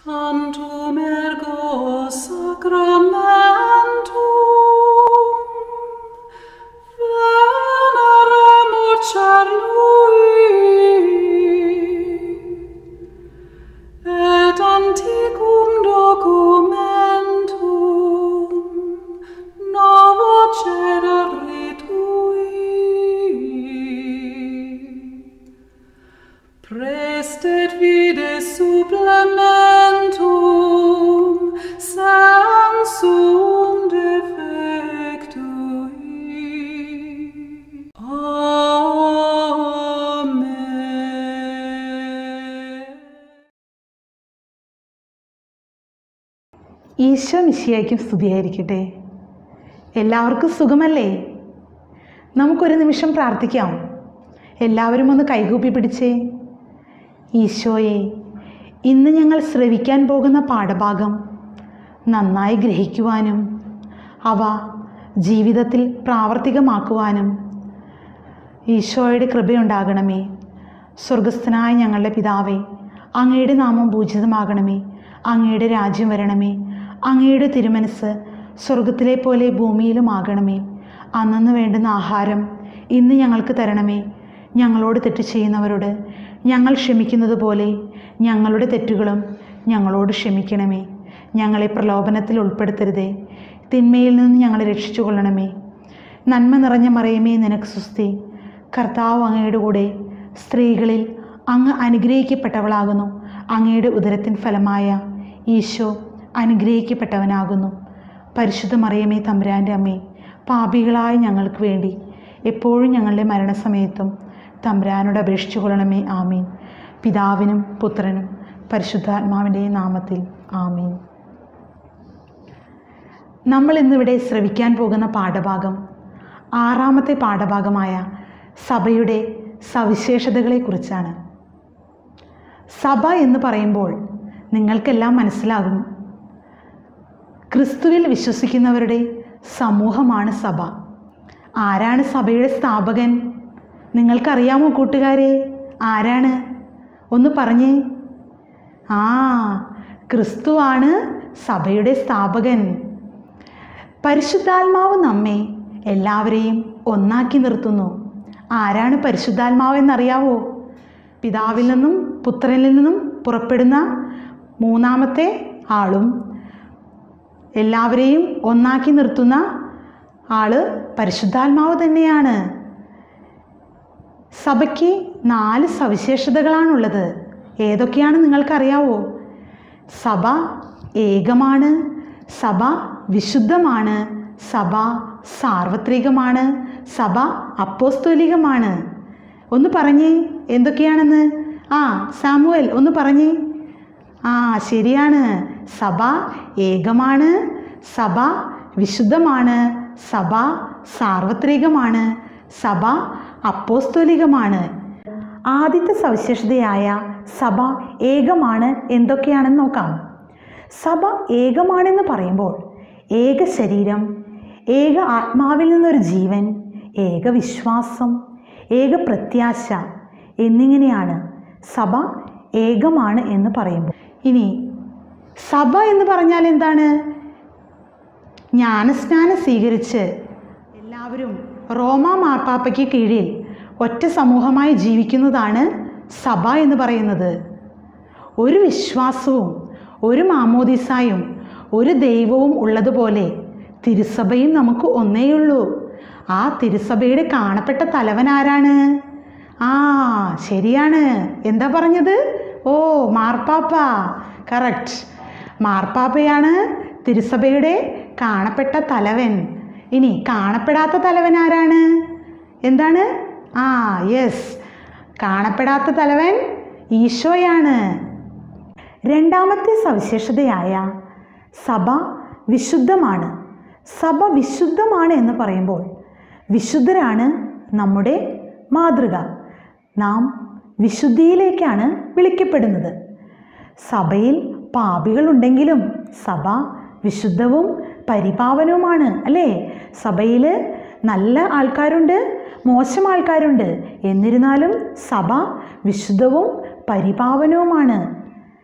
Tantum ergo sacramentum veneremur cernui et antiquum documentum novo cedere tui Prestet vide supplementum sensum defectui. Amen. Isho മിശിയായിരിക്കും സ്തുതിയായിരിക്കട്ടെ എല്ലാവർക്കും സുഖമല്ലേ നമുക്കൊരു നിമിഷം പ്രാർത്ഥിക്കാം എല്ലാവരും ഒന്ന് കൈകൂപ്പി പിടിച്ചേ ഈശോയെ ഇന്ന് ഞങ്ങൾ ശ്രവിക്കാൻ പോകുന്ന പാഠഭാഗം നന്നായി ഗ്രഹിക്കുവാനും അവ ജീവിതത്തിൽ പ്രാവർത്തികമാക്കുവാനും ഈശോയുടെ കൃപയുണ്ടാകണമേ സ്വർഗസ്ഥനായ ഞങ്ങളുടെ പിതാവേ അങ്ങയുടെ നാമം പൂജിതമാകണമേ അങ്ങയുടെ രാജ്യം വരണമേ അങ്ങയുടെ തിരുമനസ് സ്വർഗത്തിലെ പോലെ ഭൂമിയിലുമാകണമേ അന്നു വേണ്ടുന്ന ആഹാരം ഇന്ന് ഞങ്ങൾക്ക് തരണമേ ഞങ്ങളോട് തെറ്റ് ചെയ്യുന്നവരോട് ഞങ്ങൾ ക്ഷമിക്കുന്നത് പോലെ ഞങ്ങളുടെ തെറ്റുകളും ഞങ്ങളോട് ക്ഷമിക്കണമേ ഞങ്ങളെ പ്രലോഭനത്തിൽ ഉൾപ്പെടുത്തരുതേ തിന്മയിൽ നിന്ന് ഞങ്ങളെ രക്ഷിച്ചു കൊള്ളണമേ നന്മ നിറഞ്ഞ മറയമേ നിനക്ക് സുസ്തി കർത്താവ് അങ്ങയുടെ കൂടെ സ്ത്രീകളിൽ അങ്ങ് അനുഗ്രഹിക്കപ്പെട്ടവളാകുന്നു അങ്ങയുടെ ഉദരത്തിൻ ഫലമായ ഈശോ അനുഗ്രഹിക്കപ്പെട്ടവനാകുന്നു പരിശുദ്ധ മറിയമേ തമ്പുരാൻ്റെ അമ്മേ പാപികളായ ഞങ്ങൾക്ക് വേണ്ടി എപ്പോഴും ഞങ്ങളുടെ മരണസമയത്തും തമ്പുരാനോട് അപേക്ഷിച്ചു കൊള്ളണമേ ആമീൻ പിതാവിനും പുത്രനും പരിശുദ്ധാത്മാവിൻ്റെ നാമത്തിൽ ആമീൻ നമ്മൾ ഇന്നിവിടെ ശ്രവിക്കാൻ പോകുന്ന പാഠഭാഗം ആറാമത്തെ പാഠഭാഗമായ സഭയുടെ സവിശേഷതകളെക്കുറിച്ചാണ് സഭ എന്ന് പറയുമ്പോൾ നിങ്ങൾക്കെല്ലാം മനസ്സിലാകും ക്രിസ്തുവിൽ വിശ്വസിക്കുന്നവരുടെ സമൂഹമാണ് സഭ ആരാണ് സഭയുടെ സ്ഥാപകൻ നിങ്ങൾക്കറിയാമോ കൂട്ടുകാരെ ആരാണ് ഒന്ന് പറഞ്ഞേ ആ ക്രിസ്തുവാണ് സഭയുടെ സ്ഥാപകൻ പരിശുദ്ധാത്മാവ് നമ്മെ എല്ലാവരെയും ഒന്നാക്കി നിർത്തുന്നു ആരാണ് പരിശുദ്ധാത്മാവ് എന്നറിയാവോ പിതാവിൽ നിന്നും പുത്രനിൽ നിന്നും പുറപ്പെടുന്ന മൂന്നാമത്തെ ആളും എല്ലാവരെയും ഒന്നാക്കി നിർത്തുന്ന ആള് പരിശുദ്ധാത്മാവ് തന്നെയാണ് സഭയ്ക്ക് നാല് സവിശേഷതകളാണുള്ളത് ഏതൊക്കെയാണ് നിങ്ങൾക്കറിയാവോ സഭ ഏകമാണ് സഭ വിശുദ്ധമാണ് സഭ സാർവത്രികമാണ് സഭ അപ്പോസ്തോലികമാണ് ഒന്ന് പറഞ്ഞേ എന്തൊക്കെയാണെന്ന് ആ സാമുവൽ ഒന്ന് പറഞ്ഞേ ആ ശരിയാണ് സഭ ഏകമാണ് സഭ വിശുദ്ധമാണ് സഭ സാർവത്രികമാണ് സഭ അപ്പോസ്തോലികമാണ് ആദ്യത്തെ സവിശേഷതയായ സഭ ഏകമാണ് എന്തൊക്കെയാണെന്ന് നോക്കാം സഭ ഏകമാണെന്ന് പറയുമ്പോൾ ഏക ശരീരം ഏക ആത്മാവിൽ നിന്നൊരു ജീവൻ ഏക വിശ്വാസം ഏക പ്രത്യാശ എന്നിങ്ങനെയാണ് സഭ ഏകമാണ് എന്ന് പറയുമ്പോൾ ഇനി സഭ എന്ന് പറഞ്ഞാൽ എന്താണ് ജ്ഞാനസ്നാനം സ്വീകരിച്ച് എല്ലാവരും റോമ മാർപ്പാപ്പയ്ക്ക് കീഴിൽ ഒറ്റ സമൂഹമായി ജീവിക്കുന്നതാണ് സഭ എന്ന് പറയുന്നത് ഒരു വിശ്വാസവും ഒരു മാമോദിസായും ഒരു ദൈവവും ഉള്ളതുപോലെ തിരുസഭയും നമുക്ക് ഒന്നേയുള്ളൂ ആ തിരുസഭയുടെ കാണപ്പെട്ട തലവൻ ആരാണ് ആ ശരിയാണ് എന്താ പറഞ്ഞത് ഓ മാർപ്പാപ്പ കറക്റ്റ് മാർപ്പാപ്പയാണ് തിരുസഭയുടെ കാണപ്പെട്ട തലവൻ ഇനി കാണപ്പെടാത്ത തലവൻ ആരാണ് എന്താണ് ആ യെസ് കാണപ്പെടാത്ത തലവൻ ഈശോയാണ് രണ്ടാമത്തെ സവിശേഷതയായ സഭ വിശുദ്ധമാണ് സഭ വിശുദ്ധമാണ് എന്ന് പറയുമ്പോൾ വിശുദ്ധരാണ് നമ്മുടെ മാതൃക നാം വിശുദ്ധിയിലേക്കാണ് വിളിക്കപ്പെടുന്നത് സഭയിൽ പാപികളുണ്ടെങ്കിലും സഭ വിശുദ്ധവും പരിപാവനവുമാണ് അല്ലേ സഭയിൽ നല്ല ആൾക്കാരുണ്ട് മോശം ആൾക്കാരുണ്ട് എന്നിരുന്നാലും സഭ വിശുദ്ധവും പരിപാവനവുമാണ്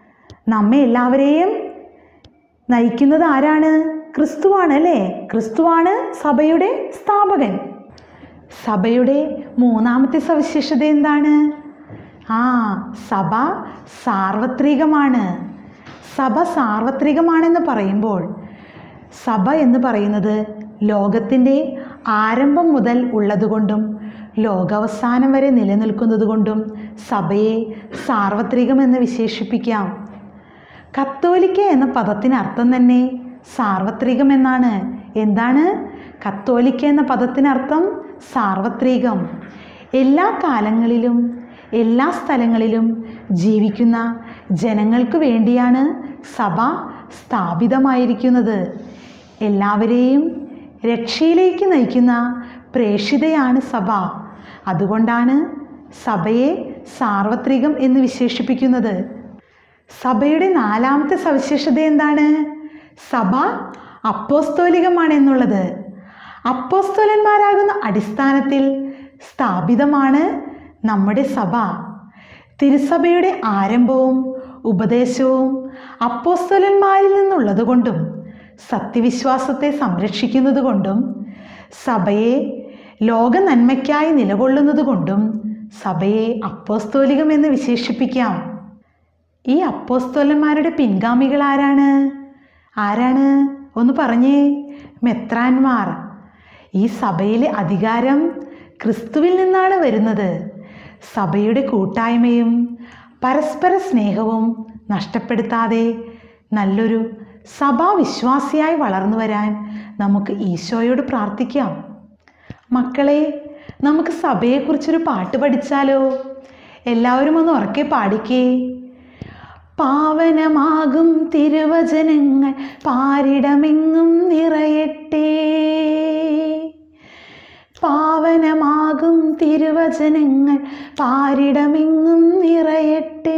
നമ്മെ എല്ലാവരെയും നയിക്കുന്നത് ആരാണ് ക്രിസ്തുവാണ് അല്ലേ ക്രിസ്തുവാണ് സഭയുടെ സ്ഥാപകൻ സഭയുടെ മൂന്നാമത്തെ സവിശേഷത എന്താണ് ആ സഭ സാർവത്രികമാണ് സഭ സാർവത്രികമാണെന്ന് പറയുമ്പോൾ സഭ എന്ന് പറയുന്നത് ലോകത്തിൻ്റെ ആരംഭം മുതൽ ഉള്ളതുകൊണ്ടും ലോകാവസാനം വരെ നിലനിൽക്കുന്നതുകൊണ്ടും സഭയെ സാർവത്രികമെന്ന് വിശേഷിപ്പിക്കാം കത്തോലിക്ക എന്ന പദത്തിന് അർത്ഥം തന്നെ സാർവത്രികം എന്നാണ് എന്താണ് കത്തോലിക്ക എന്ന പദത്തിനർത്ഥം സാർവത്രികം എല്ലാ കാലങ്ങളിലും എല്ലാ സ്ഥലങ്ങളിലും ജീവിക്കുന്ന ജനങ്ങൾക്ക് വേണ്ടിയാണ് സഭ സ്ഥാപിതമായിരിക്കുന്നത് എല്ലാവരെയും രക്ഷയിലേക്ക് നയിക്കുന്ന പ്രേക്ഷിതയാണ് സഭ അതുകൊണ്ടാണ് സഭയെ സാർവത്രികം എന്ന് വിശേഷിപ്പിക്കുന്നത് സഭയുടെ നാലാമത്തെ സവിശേഷത എന്താണ് സഭ അപ്പോസ്തോലികമാണ് എന്നുള്ളത് അപ്പോസ്തോലന്മാരാകുന്ന അടിസ്ഥാനത്തിൽ സ്ഥാപിതമാണ് നമ്മുടെ സഭ തിരുസഭയുടെ ആരംഭവും ഉപദേശവും അപ്പോസ്തോലന്മാരിൽ നിന്നുള്ളതുകൊണ്ടും സത്യവിശ്വാസത്തെ സംരക്ഷിക്കുന്നത് കൊണ്ടും സഭയെ ലോക നന്മയ്ക്കായി നിലകൊള്ളുന്നത് കൊണ്ടും സഭയെ അപ്പോസ്തോലികമെന്ന് വിശേഷിപ്പിക്കാം ഈ അപ്പോസ്തോലന്മാരുടെ പിൻഗാമികൾ ആരാണ് ആരാണ് ഒന്ന് പറഞ്ഞേ മെത്രാന്മാർ ഈ സഭയിലെ അധികാരം ക്രിസ്തുവിൽ നിന്നാണ് വരുന്നത് സഭയുടെ കൂട്ടായ്മയും പരസ്പര സ്നേഹവും നഷ്ടപ്പെടുത്താതെ നല്ലൊരു സഭാവിശ്വാസിയായി വളർന്നു വരാൻ നമുക്ക് ഈശോയോട് പ്രാർത്ഥിക്കാം മക്കളെ നമുക്ക് സഭയെക്കുറിച്ചൊരു പാട്ട് പഠിച്ചാലോ എല്ലാവരും ഒന്ന് ഉറക്കെ പാടിക്കേ പാവനമാകും തിരുവചനങ്ങൾ പാരിടമെങ്ങും നിറയട്ടെ പാവനമാകും തിരുവചനങ്ങൾ പാരിടമെങ്ങും നിറയട്ടെ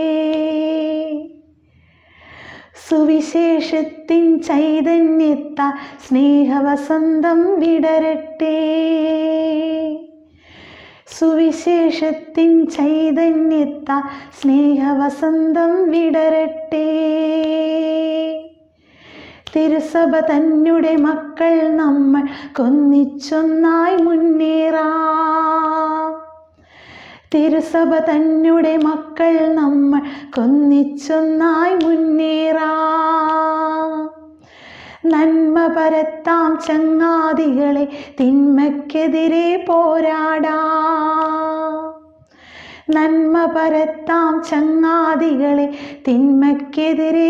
സുവിശേഷത്തിൻ ചൈതന്യത്ത സ്നേഹവസന്തം വിടരട്ടെ സുവിശേഷത്തിൻ ചൈതന്യത്ത സ്നേഹവസന്തം വിടരട്ടെ തിരുസഭ തന്നെ മക്കൾ നമ്മൾ കൊന്നിച്ചൊന്നായി മുന്നേറാം തിരുസഭ തന്നെ മക്കൾ നമ്മൾ കൊന്നിച്ചൊന്നായി മുന്നേറാം നന്മ പരത്താം ചങ്ങാതികളെ തിന്മയ്ക്കെതിരെ പോരാടാം നന്മ പരത്താം ചങ്ങാതികളെ തിന്മയ്ക്കെതിരെ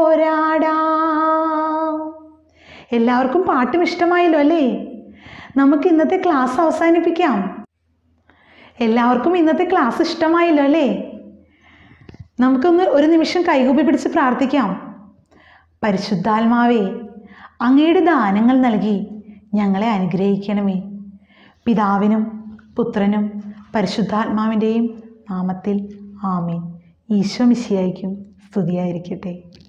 പോരാടാം എല്ലാവർക്കും പാട്ടും ഇഷ്ടമായല്ലോ അല്ലേ നമുക്ക് ഇന്നത്തെ ക്ലാസ് അവസാനിപ്പിക്കാം എല്ലാവർക്കും ഇന്നത്തെ ക്ലാസ് ഇഷ്ടമായല്ലോ അല്ലേ നമുക്കൊന്ന് ഒരു നിമിഷം കൈകൂപ്പി പിടിച്ച് പ്രാർത്ഥിക്കാം പരിശുദ്ധാത്മാവേ അങ്ങയുടെ ദാനങ്ങൾ നൽകി ഞങ്ങളെ അനുഗ്രഹിക്കണമേ പിതാവിനും പുത്രനും പരിശുദ്ധാത്മാവിൻ്റെയും നാമത്തിൽ ആമേൻ ഈശോ മിശിയായിരിക്കും സ്തുതിയായിരിക്കട്ടെ